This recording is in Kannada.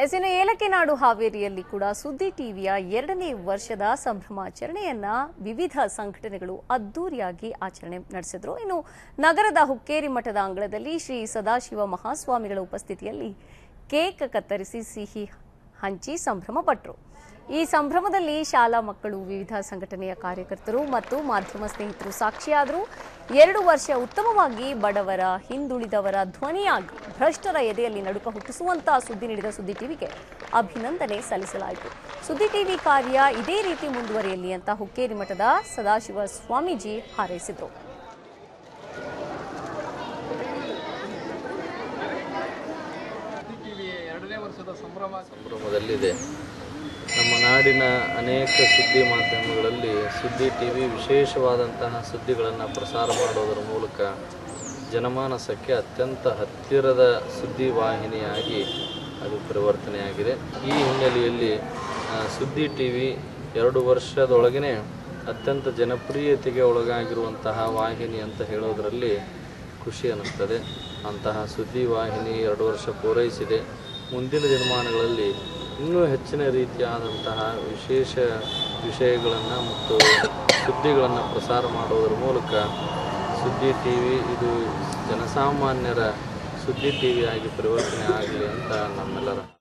ಎಸ್ ಇನ್ನು ಏಲಕ್ಕಿ ನಾಡು ಹಾವೇರಿಯಲ್ಲಿ ಕೂಡ ಸುದ್ದಿ ಟಿವಿಯ ಎರಡನೇ ವರ್ಷದ ಸಂಭ್ರಮಾಚರಣೆಯನ್ನ ವಿವಿಧ ಸಂಘಟನೆಗಳು ಅದ್ದೂರಿಯಾಗಿ ಆಚರಣೆ ನಡೆಸಿದ್ರು ಇನ್ನು ನಗರದ ಹುಕ್ಕೇರಿ ಮಠದ ಅಂಗಳದಲ್ಲಿ ಶ್ರೀ ಸದಾಶಿವ ಮಹಾಸ್ವಾಮಿಗಳ ಉಪಸ್ಥಿತಿಯಲ್ಲಿ ಕೇಕ್ ಕತ್ತರಿಸಿ ಸಿಹಿ ಹಂಚಿ ಸಂಭ್ರಮ ಪಟ್ಟರು ಈ ಸಂಭ್ರಮದಲ್ಲಿ ಶಾಲಾ ಮಕ್ಕಳು ವಿವಿಧ ಸಂಘಟನೆಯ ಕಾರ್ಯಕರ್ತರು ಮತ್ತು ಮಾಧ್ಯಮ ಸ್ನೇಹಿತರು ಸಾಕ್ಷಿಯಾದರು ಎರಡು ವರ್ಷ ಉತ್ತಮವಾಗಿ ಬಡವರ ಹಿಂದುಳಿದವರ ಧ್ವನಿಯಾಗಿ ಭ್ರಷ್ಟರ ಎದೆಯಲ್ಲಿ ನಡುಕ ಹುಟ್ಟಿಸುವಂತಹ ಸುದ್ದಿ ನೀಡಿದ ಸುದ್ದಿ ಟಿವಿಗೆ ಅಭಿನಂದನೆ ಸಲ್ಲಿಸಲಾಯಿತು ಸುದ್ದಿ ಟಿವಿ ಕಾರ್ಯ ಇದೇ ರೀತಿ ಮುಂದುವರಿಯಲಿ ಅಂತ ಹುಕ್ಕೇರಿ ಮಠದ ಸದಾಶಿವ ಸ್ವಾಮೀಜಿ ಹಾರೈಸಿದರು ಎರಡನೇ ವರ್ಷದ ಸಂಭ್ರಮ ಸಂಭ್ರಮದಲ್ಲಿದೆ ನಮ್ಮ ನಾಡಿನ ಅನೇಕ ಸುದ್ದಿ ಮಾಧ್ಯಮಗಳಲ್ಲಿ ಸುದ್ದಿ ಟಿ ವಿ ವಿಶೇಷವಾದಂತಹ ಸುದ್ದಿಗಳನ್ನು ಪ್ರಸಾರ ಮಾಡೋದರ ಮೂಲಕ ಜನಮಾನಸಕ್ಕೆ ಅತ್ಯಂತ ಹತ್ತಿರದ ಸುದ್ದಿ ವಾಹಿನಿಯಾಗಿ ಅದು ಪರಿವರ್ತನೆಯಾಗಿದೆ ಈ ಹಿನ್ನೆಲೆಯಲ್ಲಿ ಆ, ಸುದ್ದಿ ಟಿ ವಿ ಎರಡು ವರ್ಷದೊಳಗನೆ ಅತ್ಯಂತ ಜನಪ್ರಿಯತೆಗೆ ಒಳಗಾಗಿರುವಂತಹ ವಾಹಿನಿ ಅಂತ ಹೇಳೋದರಲ್ಲಿ ಖುಷಿ ಅನ್ನಿಸ್ತದೆ ಅಂತಹ ಸುದ್ದಿ ವಾಹಿನಿ ಎರಡು ವರ್ಷ ಪೂರೈಸಿದೆ ಮುಂದಿನ ದಿನಮಾನಗಳಲ್ಲಿ ಇನ್ನೂ ಹೆಚ್ಚಿನ ರೀತಿಯಾದಂತಹ ವಿಶೇಷ ವಿಷಯಗಳನ್ನು ಮತ್ತು ಸುದ್ದಿಗಳನ್ನು ಪ್ರಸಾರ ಮಾಡೋದರ ಮೂಲಕ ಸುದ್ದಿ ಟಿ ವಿ ಇದು ಜನಸಾಮಾನ್ಯರ ಸುದ್ದಿ ಟಿ ವಿಯಾಗಿ ಪರಿವರ್ತನೆ ಆಗಲಿ ಅಂತ ನಮ್ಮೆಲ್ಲರ